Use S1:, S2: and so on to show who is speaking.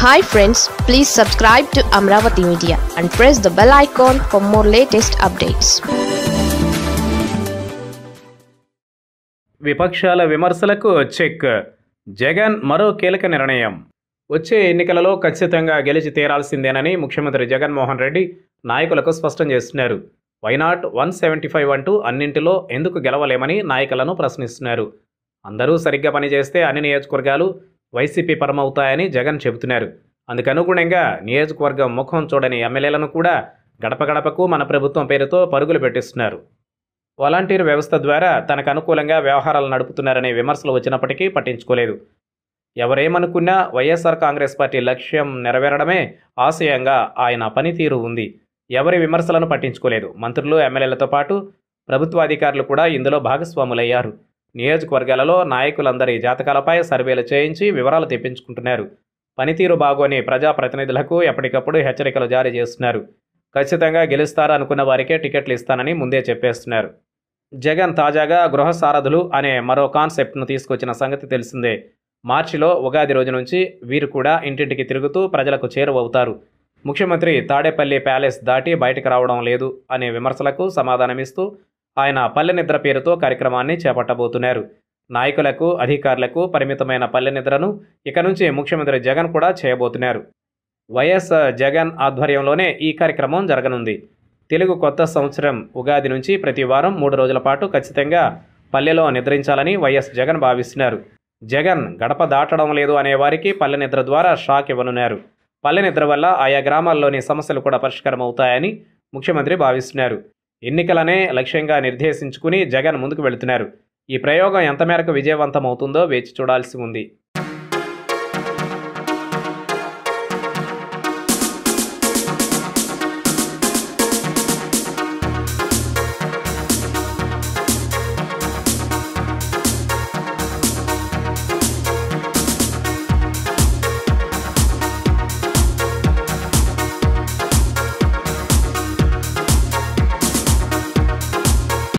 S1: hi friends please subscribe to Amaravati media and press the bell icon for more latest updates
S2: విపక్షాల విమర్శలకు check Jagan మరో కీలక నిర్ణయం వచ్చే ఎన్నికలలో ఖచ్చితంగా గెలిచి తీరాల్సిందేనని ముఖ్యమంత్రి జగన్మోహన్ రెడ్డి నాయకులకు స్పష్టం చేస్తున్నారు వైనాట్ వన్ సెవెంటీ ఫైవ్ అంటూ అన్నింటిలో ఎందుకు గెలవలేమని నాయకులను ప్రశ్నిస్తున్నారు అందరూ సరిగ్గా పనిచేస్తే అన్ని నియోజకవర్గాలు వైసీపీ పరమవుతాయని జగన్ చెబుతున్నారు అందుకనుగుణంగా నియోజకవర్గం ముఖం చూడని ఎమ్మెల్యేలను కూడా గడప గడపకు మన ప్రభుత్వం పేరుతో పరుగులు పెట్టిస్తున్నారు వాలంటీర్ వ్యవస్థ ద్వారా తనకు అనుకూలంగా వ్యవహారాలు నడుపుతున్నారనే విమర్శలు వచ్చినప్పటికీ పట్టించుకోలేదు ఎవరేమనుకున్నా వైఎస్ఆర్ కాంగ్రెస్ పార్టీ లక్ష్యం నెరవేరడమే ఆశయంగా ఆయన పనితీరు ఉంది ఎవరి విమర్శలను పట్టించుకోలేదు మంత్రులు ఎమ్మెల్యేలతో పాటు ప్రభుత్వ అధికారులు కూడా ఇందులో భాగస్వాములయ్యారు నియోజకవర్గాలలో నాయకులందరి జాతకాలపై సర్వేలు చేయించి వివరాలు తెప్పించుకుంటున్నారు పనితీరు బాగోని ప్రజాప్రతినిధులకు ఎప్పటికప్పుడు హెచ్చరికలు జారీ చేస్తున్నారు ఖచ్చితంగా గెలుస్తారు అనుకున్న వారికే టికెట్లు ఇస్తానని ముందే చెప్పేస్తున్నారు జగన్ తాజాగా గృహ సారథులు అనే మరో కాన్సెప్ట్ను తీసుకొచ్చిన సంగతి తెలిసిందే మార్చిలో ఉగాది రోజు నుంచి వీరు కూడా ఇంటింటికి తిరుగుతూ ప్రజలకు చేరువవుతారు ముఖ్యమంత్రి తాడేపల్లి ప్యాలెస్ దాటి బయటకు రావడం లేదు అనే విమర్శలకు సమాధానమిస్తూ ఆయన పల్లె నిద్ర పేరుతో కార్యక్రమాన్ని చేపట్టబోతున్నారు నాయకులకు అధికారులకు పరిమితమైన పల్లె నిద్రను ఇక నుంచి ముఖ్యమంత్రి జగన్ కూడా చేయబోతున్నారు వైఎస్ జగన్ ఆధ్వర్యంలోనే ఈ కార్యక్రమం జరగనుంది తెలుగు కొత్త సంవత్సరం ఉగాది నుంచి ప్రతి వారం మూడు రోజుల పాటు ఖచ్చితంగా పల్లెలో నిద్రించాలని వైఎస్ జగన్ భావిస్తున్నారు జగన్ గడప దాటడం లేదు అనే వారికి పల్లె నిద్ర ద్వారా షాక్ ఇవ్వనున్నారు పల్లె నిద్ర వల్ల ఆయా గ్రామాల్లోని సమస్యలు కూడా పరిష్కారం అవుతాయని ముఖ్యమంత్రి భావిస్తున్నారు ఎన్నికలనే లక్ష్యంగా నిర్దేశించుకుని జగన్ ముందుకు వెళుతున్నారు ఈ ప్రయోగం ఎంత మేరకు విజయవంతం అవుతుందో వేచి చూడాల్సి ఉంది